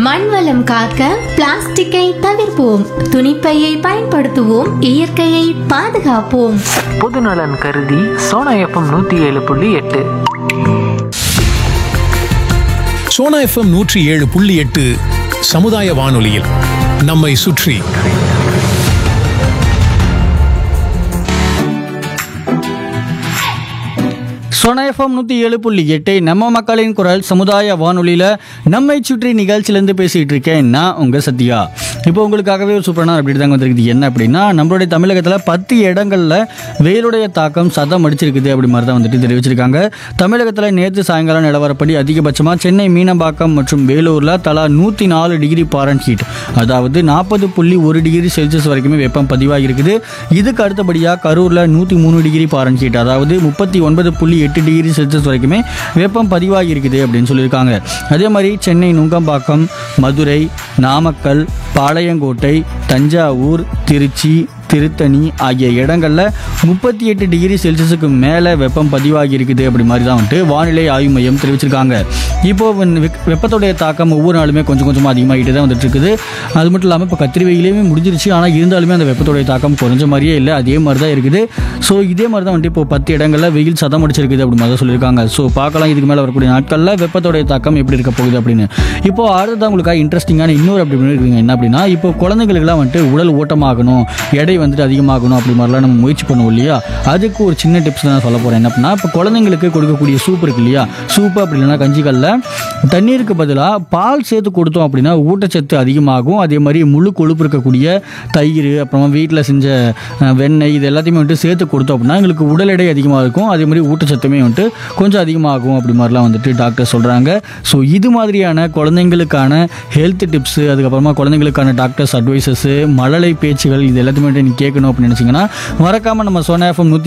மண் வளம் காக்க பிளாஸ்டிக்கை தவிர்ப்போம் துணிப்பையை பயன்படுத்துவோம் இயற்கையை பாதுகாப்போம் பொதுநலன் கருதி சோனா எஃப்எம் நூற்றி ஏழு புள்ளி எட்டு சோனா எஃப்எம் நூற்றி ஏழு புள்ளி எட்டு சமுதாய வானொலியில் நம்மை சுற்றி சோனா எஃப்எம் நூற்றி ஏழு புள்ளி எட்டு நம்ம மக்களின் குரல் சமுதாய வானொலியில் நம்மை சுற்றி நிகழ்ச்சியிலேருந்து பேசிகிட்டு இருக்கேன் நான் உங்கள் சத்யா இப்போ உங்களுக்காகவே ஒரு சூப்பரான அப்படி தாங்க வந்திருக்குது என்ன அப்படின்னா நம்மளுடைய தமிழகத்தில் பத்து இடங்களில் வெயிலுடைய தாக்கம் சதம் அடிச்சிருக்குது அப்படி மாதிரி தான் வந்துட்டு தெரிவிச்சிருக்காங்க தமிழகத்தில் நேற்று சாயங்காலம் நிலவரப்படி அதிகபட்சமாக சென்னை மீனம்பாக்கம் மற்றும் வேலூரில் தலா நூற்றி நாலு டிகிரி பாரன் ஹீட் அதாவது நாற்பது புள்ளி ஒரு டிகிரி செல்சியஸ் வரைக்குமே வெப்பம் பதிவாகி இருக்குது இதுக்கு அடுத்தபடியாக கரூரில் நூற்றி மூணு டிகிரி பாரன் ஹீட் அதாவது முப்பத்தி ஒன்பது புள்ளி எட்டு டிகிரி செல்சியஸ் வரைக்குமே வெப்பம் பதிவாகி இருக்குது அப்படின்னு சொல்லியிருக்காங்க அதே மாதிரி சென்னை நுங்கம்பாக்கம் மதுரை நாமக்கல் பாளையங்கோட்டை தஞ்சாவூர் திருச்சி திருத்தணி ஆகிய இடங்களில் முப்பத்தி எட்டு டிகிரி செல்சியஸுக்கு மேலே வெப்பம் பதிவாகி இருக்குது அப்படி மாதிரி தான் வந்துட்டு வானிலை ஆய்வு மையம் தெரிவிச்சிருக்காங்க இப்போ வெ- வெ- வெப்பத்துடைய தாக்கம் ஒவ்வொரு நாளுமே கொஞ்சம் கொஞ்சமாக அதிகமாகிட்டு தான் வந்துட்டு இருக்குது அது மட்டும் இல்லாமல் இப்போ கத்திரி வெயிலையுமே முடிஞ்சிருச்சு ஆனால் இருந்தாலுமே அந்த வெப்பத்துடைய தாக்கம் குறைஞ்ச மாதிரியே இல்லை அதே மாதிரி தான் இருக்குது ஸோ இதே மாதிரி தான் வந்துட்டு இப்போ பத்து இடங்களில் வெயில் சதம் அடிச்சிருக்குது அப்படி மாதிரி தான் சொல்லியிருக்காங்க ஸோ பார்க்கலாம் இதுக்கு மேலே வரக்கூடிய நாட்களில் வெப்பத்தோடைய தாக்கம் எப்படி இருக்க போகுது அப்படின்னு இப்போ அடுத்ததான் உங்களுக்காக இன்ட்ரெஸ்டிங்கான இன்னொரு அப்படி இப்படின்னு இருக்குங்க என்ன அப்படின்னா இப்போ குழந்தைங்களுக்குலாம் வந்துட்டு உடல் ஓட்டமாகணும் எடை வந்துட்டு அதிகமாகணும் அப்படி மாதிரிலாம் நம்ம முயற்சி பண்ணுவோம் இல்லையா அதுக்கு ஒரு சின்ன டிப்ஸ் தான் நான் சொல்ல போகிறேன் என்ன அப்படின்னா இப்போ குழந்தைங்களுக்கு கொடுக்கக்கூடிய சூப் இருக்கு இல்லையா சூப்பு அப்படி இல்லைன்னா கஞ்சிகளில் தண்ணீருக்கு பதிலாக பால் சேர்த்து கொடுத்தோம் அப்படின்னா ஊட்டச்சத்து அதிகமாகும் அதே மாதிரி முழு கொழுப்பு இருக்கக்கூடிய தயிர் அப்புறமா வீட்டில் செஞ்ச அஹ், வெண்ணெய் இது எல்லாத்தையுமே வந்துட்டு சேர்த்து கொடுத்தோம் அப்படின்னா எங்களுக்கு உடல் எடை அதிகமாக இருக்கும் அதே மாதிரி ஊட்டச்சத்துமே வந்துட்டு கொஞ்சம் அதிகமாகும் அப்படி மாதிரிலாம் வந்துட்டு டாக்டர் சொல்கிறாங்க ஸோ இது மாதிரியான குழந்தைங்களுக்கான ஹெல்த் டிப்ஸு அதுக்கப்புறமா குழந்தைங்களுக்கான டாக்டர்ஸ் அட்வைசஸ்ஸு மழலை பேச்சுகள் இது எல்லாத்தையுமே வந்துட்டு நீ கேட்கணும் அப்படின்னு நினச்சிங்கன்னா மறக்காமல் நம்ம சோனா எஃப்எம் நூற்றி